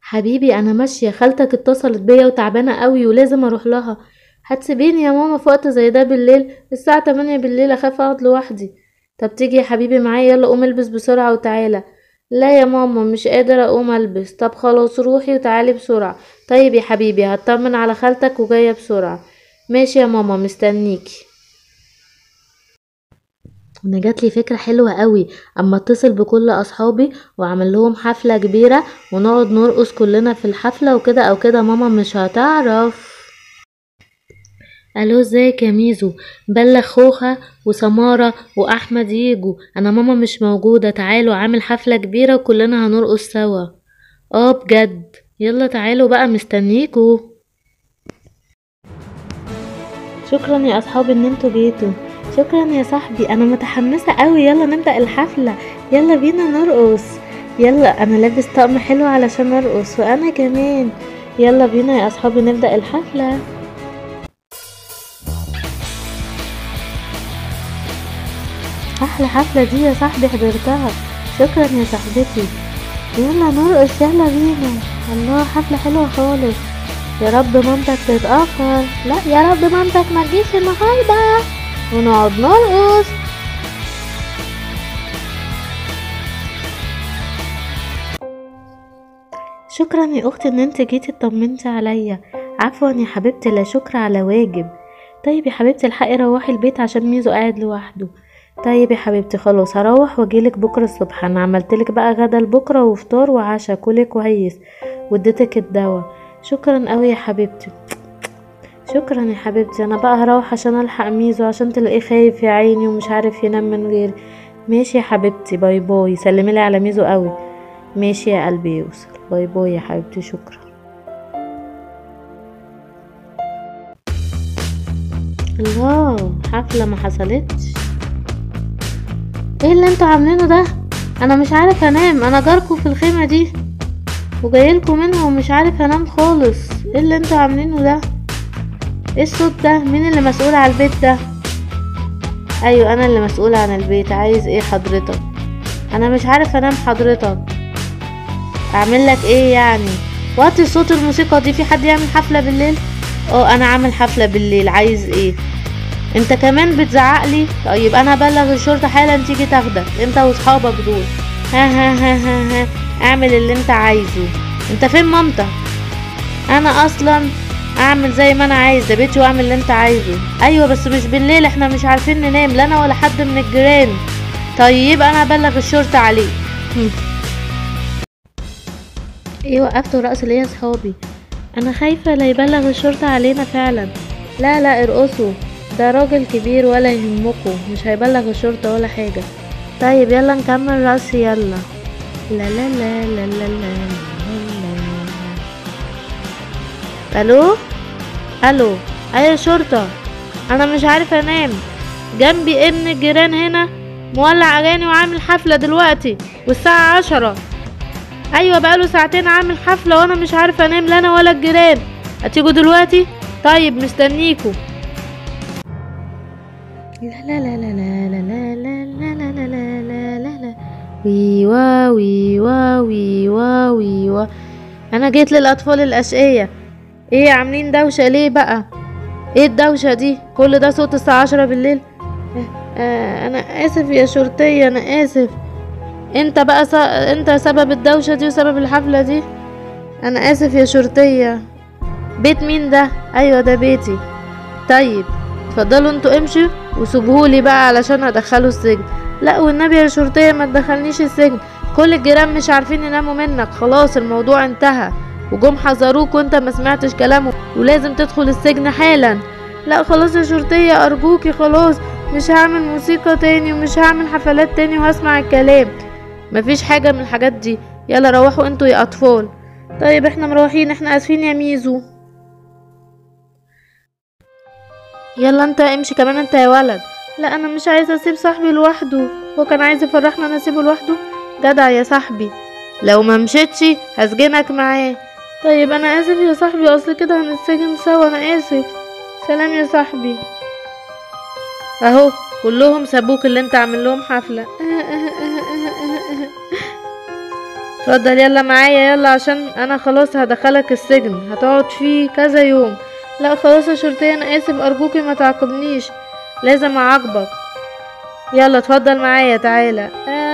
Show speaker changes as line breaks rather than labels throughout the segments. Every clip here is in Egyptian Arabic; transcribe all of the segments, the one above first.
حبيبي انا ماشيه خالتك اتصلت بيا وتعبانه قوي ولازم اروح لها هتسيبيني يا ماما في وقت زي ده بالليل الساعه 8 بالليل اخاف اقعد لوحدي طب تيجي يا حبيبي معايا يلا قوم البس بسرعه وتعالى لا يا ماما مش قادره اقوم البس طب خلاص روحي وتعالي بسرعه طيب يا حبيبي هطمن على خالتك وجايه بسرعه ماشي يا ماما مستنيكي انا جات لي فكره حلوه قوي اما اتصل بكل اصحابي واعمل لهم حفله كبيره ونقعد نرقص كلنا في الحفله وكده او كده ماما مش هتعرف الو ازيك يا ميزو بلغ خوخة وسمارة واحمد يجوا انا ماما مش موجودة تعالوا عامل حفلة كبيرة وكلنا هنرقص سوا اه بجد يلا تعالوا بقى مستنيكوا شكرا يا اصحابي ان انتوا جيتوا شكرا يا صاحبي انا متحمسة قوي يلا نبدأ الحفلة يلا بينا نرقص يلا انا لابس طقم حلو علشان ارقص وانا كمان يلا بينا يا اصحابي نبدأ الحفلة احلى حفلة دي يا صاحبي حضرتها شكرا يا صاحبتي يلا نرقص يلا بينا الله حفلة حلوة خالص يا رب مامتك تتأخر لا يا رب مامتك ما تجيش النهاردة ونقعد نرقص شكرا يا اختي ان انت جيتي اطمنتي عليا عفوا يا حبيبتي لا شكر على واجب طيب يا حبيبتي الحقي روحي البيت عشان ميزو قاعد لوحده طيب يا حبيبتي خلاص هروح واجيلك بكره الصبح انا عملتلك بقى غدا لبكره وفطار وعشاء كلي كويس واديتك الدواء شكرا قوي يا حبيبتي شكرا يا حبيبتي انا بقى هروح عشان الحق ميزو عشان تلاقيه خايف يا عيني ومش عارف ينام من غيري ماشي يا حبيبتي باي باي سلميلي على ميزو قوي ماشي يا قلبي يوصل باي باي يا حبيبتي شكرا الله حفلة ما حصلتش ايه اللي انتوا عاملينه ده انا مش عارف انام انا جاركم في الخيمة دي وجايلكوا منها ومش عارف انام خالص ايه اللي انتوا عاملينه ده ايه الصوت ده مين اللي مسؤول على البيت ده ايوه انا اللي مسؤولة عن البيت عايز ايه حضرتك انا مش عارف انام حضرتك اعمل لك ايه يعني وطي صوت الموسيقى دي في حد يعمل حفلة بالليل اه انا عامل حفلة بالليل عايز ايه انت كمان بتزعق لي طيب انا ابلغ الشرطة حالا تيجي تاخدك انت واصحابك دول ها ها ها ها ها اعمل اللي انت عايزه انت فين مامتك انا اصلا اعمل زي ما انا عايز ده بيتي واعمل اللي انت عايزه ايوه بس مش بالليل احنا مش عارفين ننام لا انا ولا حد من الجيران طيب انا ابلغ الشرطة عليك هم. ايه وقفتوا رقص ليه يا صحابي انا خايفة لا يبلغ الشرطة علينا فعلا لا لا ارقصوا ده راجل كبير ولا يهمكم مش هيبلغ الشرطة ولا حاجة طيب يلا نكمل رقص يلا لا لا لا لا لا لا لا الو الو اي شرطة انا مش عارفة انام جنبي ابن الجيران هنا مولع اغاني وعامل حفلة دلوقتي والساعة عشرة ايوه بقاله ساعتين عامل حفلة وانا مش عارفة انام لا انا ولا الجيران هتيجوا دلوقتي طيب مستنيكوا لا لا لا لا لا لا لا لا لا لا لا لا لا لا وي وا وي وا وي وا وي وا انا جيت للاطفال الاشقية ايه عاملين دوشة ليه بقى ايه الدوشة دي كل ده صوت الساعة عشرة بالليل آه انا اسف يا شرطية انا اسف انت بقى س... انت سبب الدوشة دي وسبب الحفلة دي انا اسف يا شرطية بيت مين ده ايوه ده بيتي طيب اتفضلوا انتوا امشوا وسيبهولي بقى علشان ادخله السجن لا والنبي يا شرطية ما تدخلنيش السجن كل الجيران مش عارفين يناموا منك خلاص الموضوع انتهى وجم حذروك وانت ما سمعتش كلامه ولازم تدخل السجن حالا لا خلاص يا شرطية ارجوكي خلاص مش هعمل موسيقى تاني ومش هعمل حفلات تاني وهسمع الكلام مفيش حاجة من الحاجات دي يلا روحوا انتوا يا اطفال طيب احنا مروحين احنا اسفين يا ميزو يلا انت امشي كمان انت يا ولد لا انا مش عايزه اسيب صاحبي لوحده هو كان عايز يفرحنا انا اسيبه لوحده جدع يا صاحبي لو ما مشيتش هسجنك معاه طيب انا اسف يا صاحبي اصل كده هنتسجن سوا انا اسف سلام يا صاحبي اهو كلهم سابوك اللي انت عامل لهم حفله اتفضل يلا معايا يلا عشان انا خلاص هدخلك السجن هتقعد فيه كذا يوم لا خلاص يا شرطية انا اسف ارجوكي ما تعاقبنيش لازم اعاقبك يلا اتفضل معايا تعالى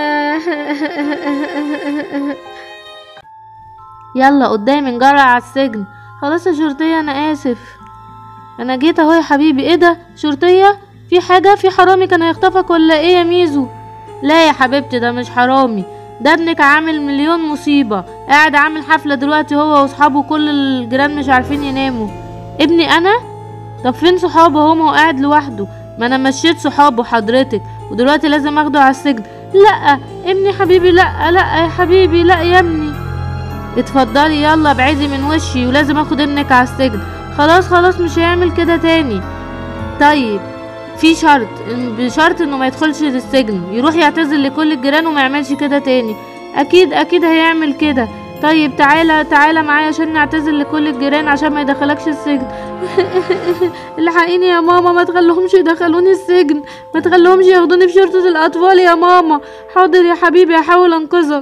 يلا قدامي نجرع على السجن خلاص يا شرطية انا اسف انا جيت اهو يا حبيبي ايه ده شرطية في حاجة في حرامي كان هيخطفك ولا ايه يا ميزو لا يا حبيبتي ده مش حرامي ده ابنك عامل مليون مصيبة قاعد عامل حفلة دلوقتي هو واصحابه كل الجيران مش عارفين يناموا ابني انا طب فين صحابه هو ما هو قاعد لوحده ما انا مشيت صحابه حضرتك ودلوقتي لازم اخده على السجن لا ابني حبيبي لا لا يا حبيبي لا يا ابني اتفضلي يلا ابعدي من وشي ولازم اخد ابنك على السجن خلاص خلاص مش هيعمل كده تاني طيب في شرط بشرط انه ما يدخلش للسجن يروح يعتذر لكل الجيران وما يعملش كده تاني اكيد اكيد هيعمل كده طيب تعالى تعالى معايا عشان نعتذر لكل الجيران عشان ما يدخلكش السجن الحقيني يا ماما ما تخليهمش يدخلوني السجن ما تخليهمش ياخدوني في شرطة الاطفال يا ماما حاضر يا حبيبي هحاول انقذك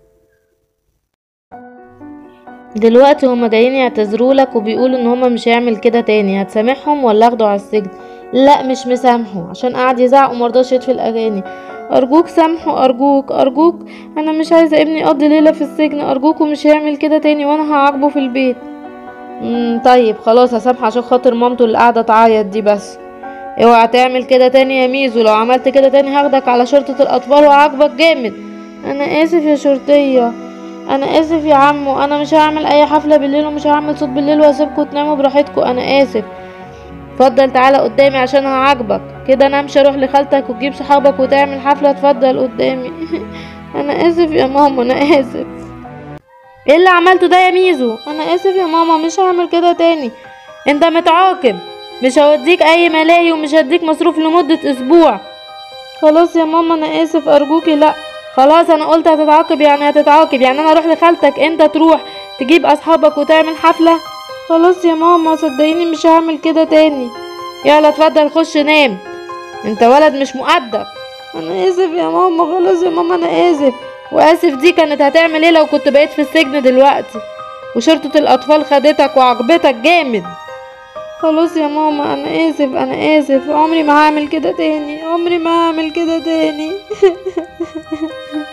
دلوقتي هما جايين يعتذروا لك وبيقولوا ان هما مش هيعمل كده تاني هتسامحهم ولا اخده على السجن لا مش مسامحه عشان قعد يزعق ومرضاش يطفي الاغاني ارجوك سامحه ارجوك ارجوك انا مش عايزه ابني يقضي ليله في السجن ارجوك ومش هيعمل كده تاني وانا هعاقبه في البيت امم طيب خلاص هسامحه عشان خاطر مامته اللي قاعده تعيط دي بس اوعى تعمل كده تاني يا ميزو لو عملت كده تاني هاخدك على شرطه الاطفال وهعاقبك جامد انا اسف يا شرطيه انا اسف يا عمو انا مش هعمل اي حفله بالليل ومش هعمل صوت بالليل واسيبكم تناموا براحتكم انا اسف اتفضل تعالى قدامي عشان هعاقبك كده انا امشي اروح لخالتك وتجيب صحابك وتعمل حفله اتفضل قدامي انا اسف يا ماما انا اسف ايه اللي عملته ده يا ميزو انا اسف يا ماما مش هعمل كده تاني انت متعاقب مش هوديك اي ملاهي ومش هديك مصروف لمده اسبوع خلاص يا ماما انا اسف ارجوكي لا خلاص انا قلت هتتعاقب يعني هتتعاقب يعني انا اروح لخالتك انت تروح تجيب اصحابك وتعمل حفله خلاص يا ماما صدقيني مش هعمل كده تاني يلا اتفضل خش نام انت ولد مش مؤدب انا اسف يا ماما خلاص يا ماما انا اسف واسف دي كانت هتعمل ايه لو كنت بقيت في السجن دلوقتي وشرطة الاطفال خدتك وعاقبتك جامد خلاص يا ماما انا اسف انا اسف عمري ما هعمل كده تاني عمري ما هعمل كده تاني